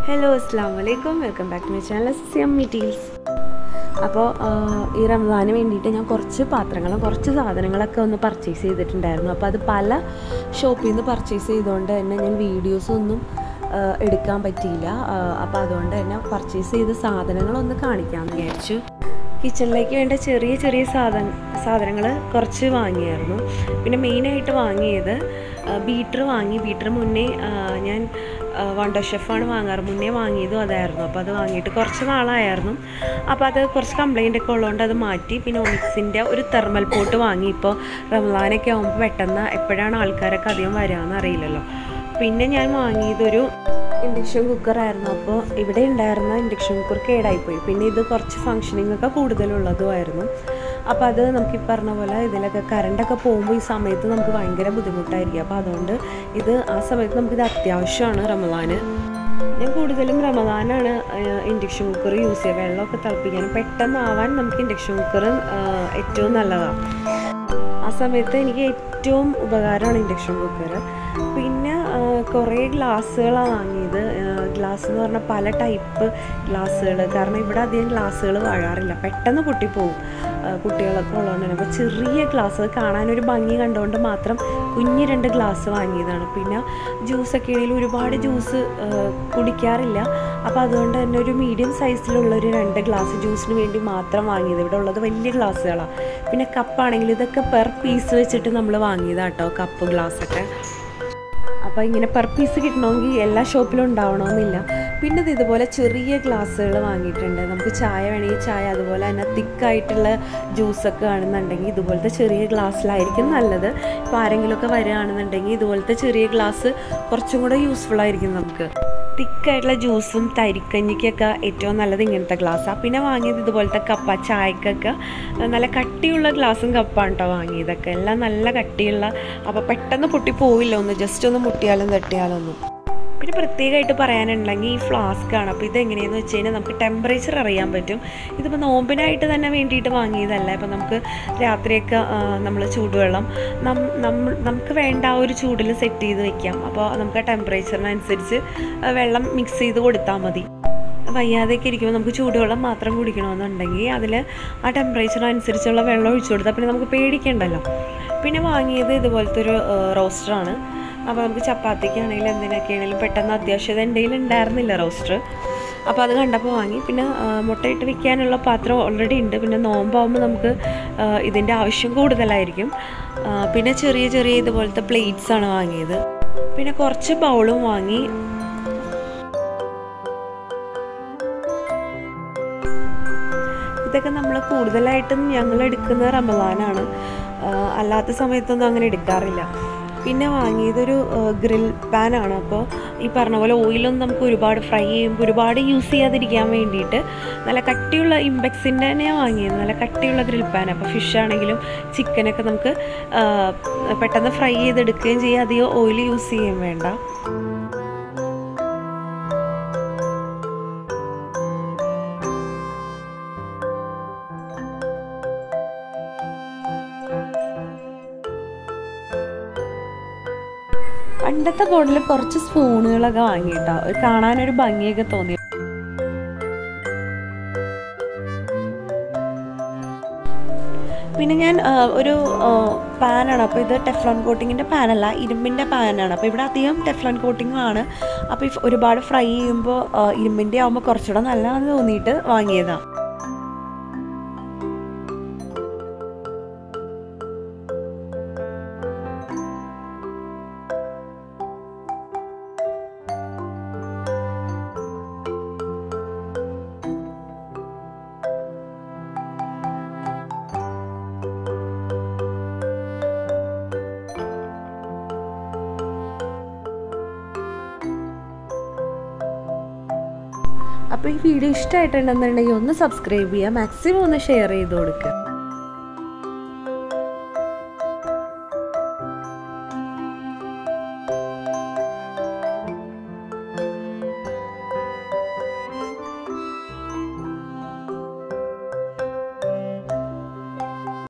hello അസ്സാം വലൈക്കും welcome back to my channel S M മീറ്റീൽസ് അപ്പോൾ ഈ റംസാന് വേണ്ടിയിട്ട് ഞാൻ കുറച്ച് പാത്രങ്ങളും കുറച്ച് സാധനങ്ങളൊക്കെ ഒന്ന് പർച്ചേസ് ചെയ്തിട്ടുണ്ടായിരുന്നു അപ്പോൾ അത് പല ഷോപ്പിൽ നിന്ന് പർച്ചേസ് ചെയ്തുകൊണ്ട് തന്നെ ഞാൻ വീഡിയോസ് ഒന്നും ആ, എടുക്കാൻ പറ്റിയില്ല അപ്പോൾ അതുകൊണ്ട് തന്നെ പർച്ചേസ് ചെയ്ത സാധനങ്ങളൊന്ന് കാണിക്കാമെന്ന് വിചാരിച്ചു കിച്ചണിലേക്ക് വേണ്ട ചെറിയ ചെറിയ സാധന സാധനങ്ങൾ കുറച്ച് വാങ്ങിയായിരുന്നു പിന്നെ മെയിനായിട്ട് വാങ്ങിയത് ബീറ്റർ വാങ്ങി ബീറ്റർ മുന്നേ ആ, ഞാൻ വണ്ടർ ഷെഫാണ് വാങ്ങാറ് മുന്നേ വാങ്ങിയതും അതായിരുന്നു അപ്പോൾ അത് വാങ്ങിയിട്ട് കുറച്ച് നാളായിരുന്നു അപ്പോൾ അത് കുറച്ച് കംപ്ലൈൻ്റ് ഒക്കെ ഉള്ളതുകൊണ്ട് അത് മാറ്റി പിന്നെ ഒണിക്സിൻ്റെ ഒരു തെർമൽ പോട്ട് വാങ്ങി ഇപ്പോൾ റംസാനൊക്കെ ആകുമ്പോൾ പെട്ടെന്ന് എപ്പോഴാണ് ആൾക്കാരൊക്കെ അധികം വരാമെന്ന് അറിയില്ലല്ലോ പിന്നെ ഞാൻ വാങ്ങിയതൊരു ഇൻഡക്ഷൻ കുക്കറായിരുന്നു അപ്പോൾ ഇവിടെ ഉണ്ടായിരുന്ന ഇൻഡക്ഷൻ കുക്കർ കേടായിപ്പോയി പിന്നെ ഇത് കുറച്ച് ഫങ്ഷനിങ് ഒക്കെ കൂടുതലുള്ളതുമായിരുന്നു അപ്പോൾ അത് നമുക്ക് ഈ പറഞ്ഞ പോലെ ഇതിലൊക്കെ കറണ്ടൊക്കെ പോകുമ്പോൾ ഈ സമയത്ത് നമുക്ക് ഭയങ്കര ബുദ്ധിമുട്ടായിരിക്കും അപ്പോൾ അതുകൊണ്ട് ഇത് ആ സമയത്ത് നമുക്കിത് അത്യാവശ്യമാണ് റമദാന് ഞാൻ കൂടുതലും റമദാനാണ് ഇൻഡക്ഷൻ കുക്കർ യൂസ് ചെയ്യുക വെള്ളമൊക്കെ തിളപ്പിക്കാൻ പെട്ടെന്നാവാൻ നമുക്ക് ഇൻഡക്ഷൻ കുക്കർ ഏറ്റവും നല്ലതാണ് ആ സമയത്ത് എനിക്ക് ഏറ്റവും ഉപകാരമാണ് ഇൻഡക്ഷൻ കുക്കർ പിന്നെ ആ, കുറേ ഗ്ലാസ്സുകളാണ് വാങ്ങിയത് ഗ്ലാസ് എന്ന് പറഞ്ഞാൽ പല ടൈപ്പ് ഗ്ലാസ്സുകൾ കാരണം ഇവിടെ അധികം ഗ്ലാസ്സുകൾ വാഴാറില്ല പെട്ടെന്ന് പൊട്ടിപ്പോവും ആ, കുട്ടികളൊക്കെ ഉള്ളതുകൊണ്ട് തന്നെ അപ്പോൾ ചെറിയ ഗ്ലാസ് കാണാനൊരു ഭംഗി കണ്ടുകൊണ്ട് മാത്രം കുഞ്ഞ് രണ്ട് ഗ്ലാസ് വാങ്ങിയതാണ് പിന്നെ ജ്യൂസൊക്കെ ആണെങ്കിൽ ഒരുപാട് ജ്യൂസ് കുടിക്കാറില്ല അപ്പോൾ അതുകൊണ്ട് തന്നെ ഒരു മീഡിയം സൈസിലുള്ള ഒരു രണ്ട് ഗ്ലാസ് ജ്യൂസിന് വേണ്ടി മാത്രം വാങ്ങിയത് ഇവിടെ ഉള്ളത് വലിയ ഗ്ലാസ്സുകളാണ് പിന്നെ കപ്പാണെങ്കിൽ ഇതൊക്കെ പെർ പീസ് വെച്ചിട്ട് നമ്മൾ വാങ്ങിയതാട്ടോ കപ്പ് ഗ്ലാസ്സൊക്കെ അപ്പോൾ ഇങ്ങനെ പെർ പീസ് കിട്ടണമെങ്കിൽ എല്ലാ ഷോപ്പിലും ഉണ്ടാവണമെന്നില്ല പിന്നെ ഇത് ഇതുപോലെ ചെറിയ ഗ്ലാസ്സുകൾ വാങ്ങിയിട്ടുണ്ട് നമുക്ക് ചായ വേണമെങ്കിൽ ചായ അതുപോലെ തന്നെ തിക്കായിട്ടുള്ള ജ്യൂസൊക്കെ ആണെന്നുണ്ടെങ്കിൽ ഇതുപോലത്തെ ചെറിയ ഗ്ലാസ്സിലായിരിക്കും നല്ലത് ഇപ്പോൾ ആരെങ്കിലുമൊക്കെ വരികയാണെന്നുണ്ടെങ്കിൽ ഇതുപോലത്തെ ചെറിയ ഗ്ലാസ് കുറച്ചും കൂടെ യൂസ്ഫുൾ ആയിരിക്കും നമുക്ക് തിക്കായിട്ടുള്ള ജ്യൂസും തരിക്കഞ്ഞിക്കൊക്കെ ഏറ്റവും നല്ലത് ഇങ്ങനത്തെ ഗ്ലാസ്സാണ് പിന്നെ വാങ്ങിയത് ഇതുപോലത്തെ കപ്പ ചായക്കൊക്കെ നല്ല കട്ടിയുള്ള ഗ്ലാസും കപ്പാണ് കേട്ടോ വാങ്ങിയതൊക്കെ എല്ലാം നല്ല കട്ടിയുള്ള അപ്പോൾ പെട്ടെന്ന് പൊട്ടി പോവില്ല ഒന്ന് ജസ്റ്റ് ഒന്ന് മുട്ടിയാലും തട്ടിയാലൊന്നും പിന്നെ പ്രത്യേകമായിട്ട് പറയാനുണ്ടെങ്കിൽ ഈ ഫ്ലാസ്ക് ആണ് അപ്പോൾ ഇതെങ്ങനെയാണെന്ന് വെച്ച് കഴിഞ്ഞാൽ നമുക്ക് ടെമ്പറേച്ചർ അറിയാൻ പറ്റും ഇതിപ്പോൾ നോമ്പിനായിട്ട് തന്നെ വേണ്ടിയിട്ട് വാങ്ങിയതല്ല ഇപ്പോൾ നമുക്ക് രാത്രിയൊക്കെ നമ്മൾ ചൂടുവെള്ളം നം നമ്മൾ നമുക്ക് വേണ്ട ആ ഒരു ചൂടിൽ സെറ്റ് ചെയ്ത് വെക്കാം അപ്പോൾ നമുക്ക് ആ ടെമ്പറേച്ചറിനനുസരിച്ച് ആ വെള്ളം മിക്സ് ചെയ്ത് കൊടുത്താൽ മതി വയ്യാതെയൊക്കെ ഇരിക്കുമ്പോൾ നമുക്ക് ചൂടുവെള്ളം മാത്രം കുടിക്കണമെന്നുണ്ടെങ്കിൽ അതിൽ ആ ടെമ്പറേച്ചറിനനുസരിച്ചുള്ള വെള്ളം ഒഴിച്ചു കൊടുത്താൽ പിന്നെ നമുക്ക് പേടിക്കണ്ടല്ലോ പിന്നെ വാങ്ങിയത് ഇതുപോലത്തെ ഒരു റോസ്റ്ററാണ് അപ്പോൾ നമുക്ക് ചപ്പാത്തിക്കാണെങ്കിലും എന്തിനൊക്കെ ആണെങ്കിലും പെട്ടെന്ന് അത്യാവശ്യം ഇത് എൻ്റെ കയ്യിൽ ഉണ്ടായിരുന്നില്ല റോസ്റ്റർ അപ്പോൾ അത് കണ്ടപ്പോൾ വാങ്ങി പിന്നെ ആ, മുട്ടയിട്ട് വിൽക്കാനുള്ള പാത്രം ഓൾറെഡി ഉണ്ട് പിന്നെ നോമ്പാകുമ്പോൾ നമുക്ക് ആ, ഇതിൻ്റെ ആവശ്യം കൂടുതലായിരിക്കും ആ, പിന്നെ ചെറിയ ചെറിയ ഇതുപോലത്തെ പ്ലേറ്റ്സ് ആണ് വാങ്ങിയത് പിന്നെ കുറച്ച് ബൗളും വാങ്ങി ഇതൊക്കെ നമ്മൾ കൂടുതലായിട്ടും ഞങ്ങൾ എടുക്കുന്ന റമദാനാണ് ആ, അല്ലാത്ത സമയത്തൊന്നും അങ്ങനെ എടുക്കാറില്ല പിന്നെ വാങ്ങിയതൊരു ഗ്രിൽ പാനാണ് അപ്പോൾ ഈ പറഞ്ഞ പോലെ ഓയിലൊന്നും നമുക്ക് ഒരുപാട് ഫ്രൈ ചെയ്യുമ്പോൾ ഒരുപാട് യൂസ് ചെയ്യാതിരിക്കാൻ വേണ്ടിയിട്ട് നല്ല കട്ടിയുള്ള ഇമ്പെക്സിൻ്റെ തന്നെയാണ് വാങ്ങിയത് നല്ല കട്ടിയുള്ള ഗ്രിൽ പാൻ അപ്പോൾ ഫിഷ് ആണെങ്കിലും ചിക്കനൊക്കെ നമുക്ക് ആ, പെട്ടെന്ന് ഫ്രൈ ചെയ്തെടുക്കുകയും ചെയ്യാം അധികം ഓയിൽ യൂസ് ചെയ്യുകയും വേണ്ട പണ്ടത്തെ ബോർഡിൽ കുറച്ച് സ്പൂണുകളൊക്കെ വാങ്ങിയിട്ടോ ഒരു കാണാനൊരു ഭംഗിയൊക്കെ തോന്നി പിന്നെ ഞാൻ ആ, ഒരു പാനാണ് അപ്പോൾ ഇത് ടെഫ്ലോൺ കോട്ടിങ്ങിൻ്റെ പാനല്ല ഇരുമ്പിൻ്റെ പാനാണ് അപ്പോൾ ഇവിടെ അധികം ടെഫ്ലോൺ കോട്ടിംഗ് ആണ് അപ്പോൾ ഈ ഒരുപാട് ഫ്രൈ ചെയ്യുമ്പോൾ ഇരുമ്പിൻ്റെ ആകുമ്പോൾ കുറച്ചുകൂടെ നല്ലതാണെന്ന് തോന്നിയിട്ട് വാങ്ങിയതാണ് അപ്പോൾ ഈ വീഡിയോ ഇഷ്ടമായിട്ടുണ്ടെന്നുണ്ടെങ്കിൽ ഒന്ന് സബ്സ്ക്രൈബ് ചെയ്യുക മാക്സിമം ഒന്ന് ഷെയർ ചെയ്ത് കൊടുക്കുക